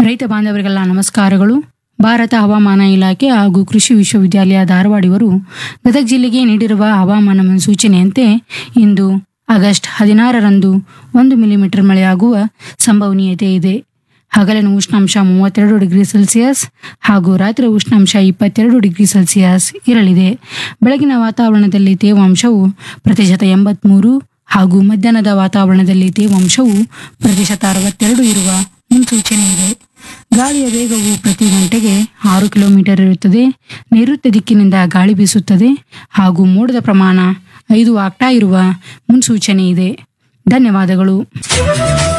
ರೈತ ಬಾಂಧವರಿಗೆಲ್ಲ ನಮಸ್ಕಾರಗಳು ಭಾರತ ಹವಾಮಾನ ಇಲಾಖೆ ಹಾಗೂ ಕೃಷಿ ವಿಶ್ವವಿದ್ಯಾಲಯ ಧಾರವಾಡ ಇವರು ಗದಗ ಜಿಲ್ಲೆಗೆ ನೀಡಿರುವ ಹವಾಮಾನ ಮುನ್ಸೂಚನೆಯಂತೆ ಇಂದು ಆಗಸ್ಟ್ ಹದಿನಾರರಂದು ಒಂದು ಮಿಲಿಮೀಟರ್ ಮಳೆಯಾಗುವ ಸಂಭವನೀಯತೆ ಇದೆ ಹಗಲಿನ ಉಷ್ಣಾಂಶ ಮೂವತ್ತೆರಡು ಡಿಗ್ರಿ ಸೆಲ್ಸಿಯಸ್ ಹಾಗೂ ರಾತ್ರಿ ಉಷ್ಣಾಂಶ ಇಪ್ಪತ್ತೆರಡು ಡಿಗ್ರಿ ಸೆಲ್ಸಿಯಸ್ ಇರಲಿದೆ ಬೆಳಗಿನ ವಾತಾವರಣದಲ್ಲಿ ತೇವಾಂಶವು ಪ್ರತಿಶತ ಎಂಬತ್ಮೂರು ಹಾಗೂ ಮಧ್ಯಾಹ್ನದ ವಾತಾವರಣದಲ್ಲಿ ತೇವಾಂಶವು ಪ್ರತಿಶತ ಅರವತ್ತೆರಡು ಇರುವ ಮುನ್ಸೂಚನೆ ಇದೆ ಗಾಳಿಯ ವೇಗವು ಪ್ರತಿ ಗಂಟೆಗೆ ಆರು ಕಿಲೋಮೀಟರ್ ಇರುತ್ತದೆ ನೈಋತ್ಯ ದಿಕ್ಕಿನಿಂದ ಗಾಳಿ ಬೀಸುತ್ತದೆ ಹಾಗೂ ಮೋಡದ ಪ್ರಮಾಣ ಐದು ಆಗ್ತಾ ಇರುವ ಮುನ್ಸೂಚನೆ ಇದೆ ಧನ್ಯವಾದಗಳು